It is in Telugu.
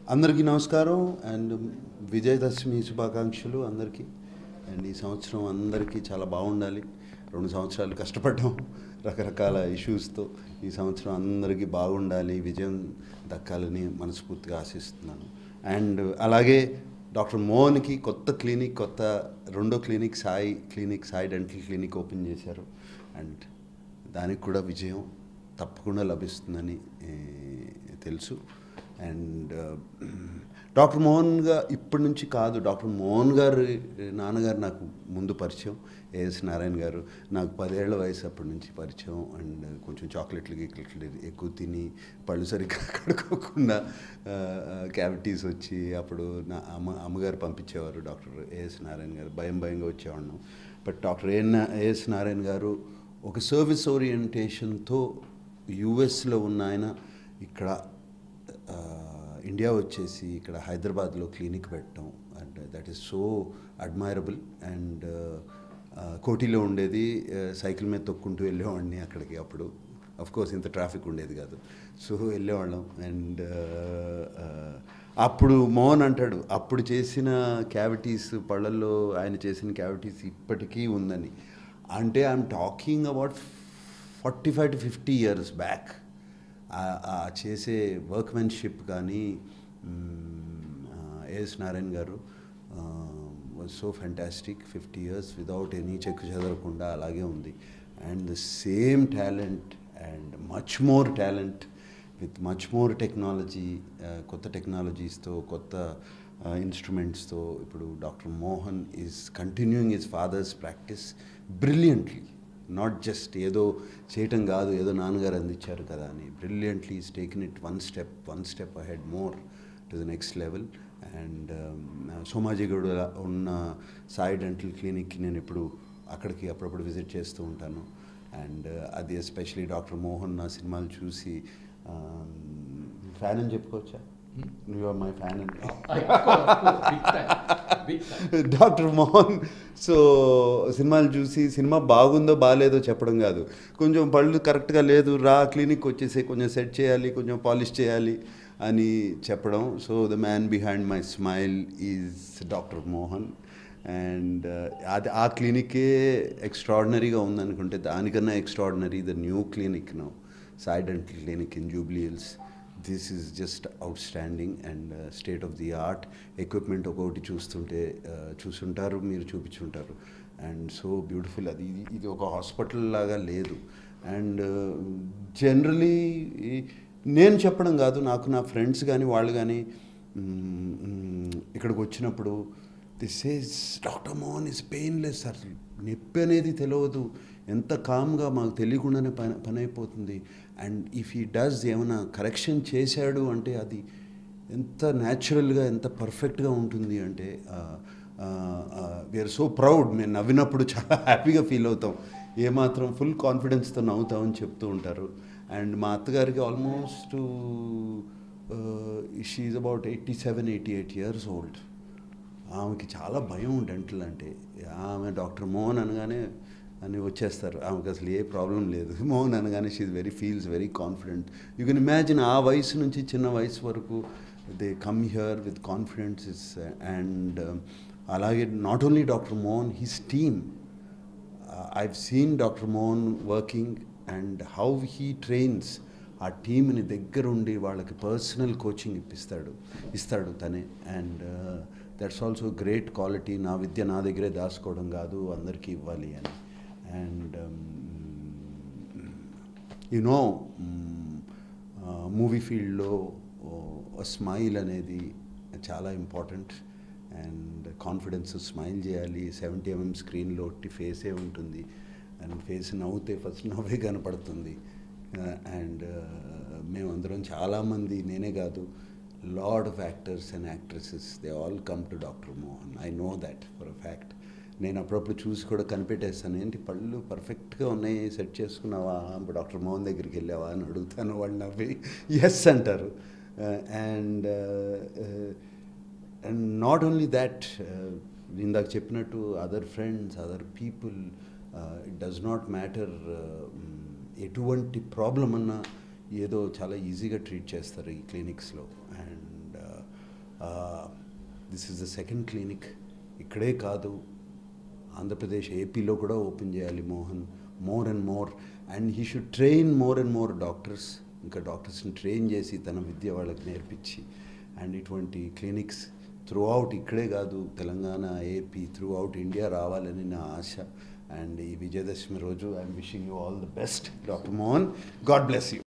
అందరికీ నమస్కారం అండ్ విజయదశమి శుభాకాంక్షలు అందరికీ అండ్ ఈ సంవత్సరం అందరికీ చాలా బాగుండాలి రెండు సంవత్సరాలు కష్టపడ్డాం రకరకాల ఇష్యూస్తో ఈ సంవత్సరం అందరికీ బాగుండాలి విజయం దక్కాలని మనస్ఫూర్తిగా ఆశిస్తున్నాను అండ్ అలాగే డాక్టర్ మోహన్కి కొత్త క్లినిక్ కొత్త రెండో clinic Sai clinic Sai dental clinic open చేశారు అండ్ దానికి కూడా విజయం తప్పకుండా లభిస్తుందని ఏ, తెలుసు అండ్ డాక్టర్ మోహన్ గారు ఇప్పటి నుంచి కాదు డాక్టర్ మోహన్ గారు నాన్నగారు నాకు ముందు పరిచయం ఏఎస్ నారాయణ గారు నాకు పదేళ్ల వయసు అప్పటి నుంచి పరిచయం అండ్ కొంచెం చాక్లెట్లు గీక్లెట్లు ఎక్కువ తిని పళ్ళు సరిగ్గా కడుక్కోకుండా క్యావిటీస్ వచ్చి అప్పుడు నా అమ్మ అమ్మగారు పంపించేవారు డాక్టర్ ఏఎస్ నారాయణ గారు భయం భయంగా వచ్చేవాడిను but doctor A A S Narayana garu ఒక సర్వీస్ ఓరియంటేషన్తో యుఎస్లో ఉన్న ఆయన ఇక్కడ ఆ, ఇండియా వచ్చేసి ఇక్కడ హైదరాబాద్లో క్లినిక్ పెట్టడం and that is so admirable and కోటిలో ఉండేది ఆ, సైకిల్ మీద తొక్కుంటూ వెళ్ళేవాడిని అక్కడికి అప్పుడు అఫ్ కోర్స్ ఇంత ట్రాఫిక్ ఉండేది కాదు సో వెళ్ళేవాళ్ళం అండ్ అప్పుడు మోహన్ అంటాడు అప్పుడు చేసిన క్యావిటీస్ పళ్ళల్లో ఆయన చేసిన క్యావిటీస్ ఇప్పటికీ ఉందని అంటే I'm talking about forty five to fifty years back ఆ చేసే వర్క్మెన్షిప్ కానీ A S Narayana garu was so fantastic fifty years without any check చదవకుండా అలాగే ఉంది and the same talent and much more talent with much more technology కొత్త టెక్నాలజీస్తో కొత్త ఇన్స్ట్రుమెంట్స్తో ఇప్పుడు doctor Mohan is continuing his father's practice brilliantly not just ఏదో చేయటం కాదు ఏదో నాన్నగారు అందించారు కదా అని brilliantly is taking it one step one step ahead more to the next level and Somajiguda ఉన్న సాయి డెంటల్ క్లినిక్కి నేను ఇప్పుడు అక్కడికి అప్పుడప్పుడు విజిట్ చేస్తూ ఉంటాను అండ్ అది ఎస్పెషలీ డాక్టర్ మోహన్ నా సినిమాలు చూసి ఫ్యాన్ అని చెప్పుకోవచ్చా యు ఆర్ మై ఫ్యాన్ అని డాక్టర్ మోహన్ సో సినిమాలు చూసి సినిమా బాగుందో బాగాలేదో చెప్పడం కాదు కొంచెం పళ్ళు కరెక్ట్గా లేదు రా క్లినిక్ వచ్చేసి కొంచెం సెట్ చేయాలి కొంచెం పాలిష్ చేయాలి అని చెప్పడం so the man behind my smile is doctor Mohan and అది ఆ క్లినికే ఎక్స్ట్రాడినరీగా ఉందనుకుంటే దానికన్నా extraordinary the new clinic no Sai dental clinic in Jubilee Hills this is just outstanding and state of the art equipment ఒక్కొక్కటి చూస్తుంటే uh, చూసుంటారు మీరు చూపించుంటారు అండ్ సో బ్యూటిఫుల్ అది ఇది ఇది ఒక హాస్పిటల్ లాగా లేదు అండ్ జనరలీ నేను చెప్పడం కాదు నాకు నా ఫ్రెండ్స్ కానీ వాళ్ళు కానీ ఇక్కడికి వచ్చినప్పుడు this is doctor Mohan is painless అసలు నొప్పి అనేది తెలియదు ఎంత కామ్గా మాకు తెలియకుండానే పని పని అయిపోతుంది అండ్ ఇఫ్ ఈ డస్ ఏమైనా కరెక్షన్ చేశాడు అంటే అది ఎంత న్యాచురల్గా ఎంత పర్ఫెక్ట్గా ఉంటుంది అంటే వీఆర్ సో ప్రౌడ్ మేము నవ్వినప్పుడు చాలా హ్యాపీగా ఫీల్ అవుతాం ఏమాత్రం ఫుల్ కాన్ఫిడెన్స్తో నవ్వుతామని చెప్తూ ఉంటారు అండ్ మా అత్తగారికి almost she is about eighty seven eighty eight years old ఆమెకి చాలా భయం డెంటల్ అంటే ఆమె డాక్టర్ మోహన్ అనగానే అని వచ్చేస్తారు ఆమెకు అసలు ఏ ప్రాబ్లం లేదు మోహన్ అనగానే she is very feels very confident you can imagine ఆ వయసు నుంచి చిన్న వయసు వరకు they come here with confidence is and అలాగే not only doctor Mohan his team I've seen doctor Mohan working and how he trains ఆ టీంని దగ్గర ఉండి వాళ్ళకి పర్సనల్ కోచింగ్ ఇప్పిస్తాడు ఇస్తాడు తనే and that's also great quality నా విద్య నా దగ్గరే దాచుకోవడం కాదు అందరికీ ఇవ్వాలి అని అండ్ యు నో మూవీ ఫీల్డ్లో స్మైల్ అనేది చాలా ఇంపార్టెంట్ అండ్ కాన్ఫిడెన్స్ స్మైల్ చేయాలి సెవెంటీ ఎంఎం స్క్రీన్లో ఒట్టి ఫేసే ఉంటుంది అండ్ ఫేస్ నవ్వుతే ఫస్ట్ నవ్వే కనపడుతుంది అండ్ మేమందరం చాలామంది నేనే కాదు lot of actors and actresses they all come to doctor Mohan I know that for a fact నేను అప్పుడప్పుడు చూసి కూడా కనిపెట్టేస్తాను ఏంటి పళ్ళు పర్ఫెక్ట్గా ఉన్నాయి సెట్ చేసుకున్నావా డాక్టర్ మోహన్ దగ్గరికి వెళ్ళావా అని అడుగుతాను వాళ్ళు నవ్వి ఎస్ అంటారు and and not only that ఇందాక చెప్పినట్టు other friends other people it does not matter ఎటువంటి ప్రాబ్లం అన్నా ఏదో చాలా ఈజీగా ట్రీట్ చేస్తారు ఈ క్లినిక్స్లో and this is the second clinic ఇక్కడే కాదు ఆంధ్రప్రదేశ్ ఏపీలో కూడా ఓపెన్ చేయాలి Mohan more and more and he should train more and more doctors ఇంకా డాక్టర్స్ని ట్రైన్ చేసి తన విద్య వాళ్ళకి నేర్పించి అండ్ ఇటువంటి క్లినిక్స్ త్రూ అవుట్ ఇక్కడే కాదు Telangana AP throughout India రావాలని నా ఆశ అండ్ ఈ విజయదశమి రోజు I'm wishing you all the best doctor Mohan God bless you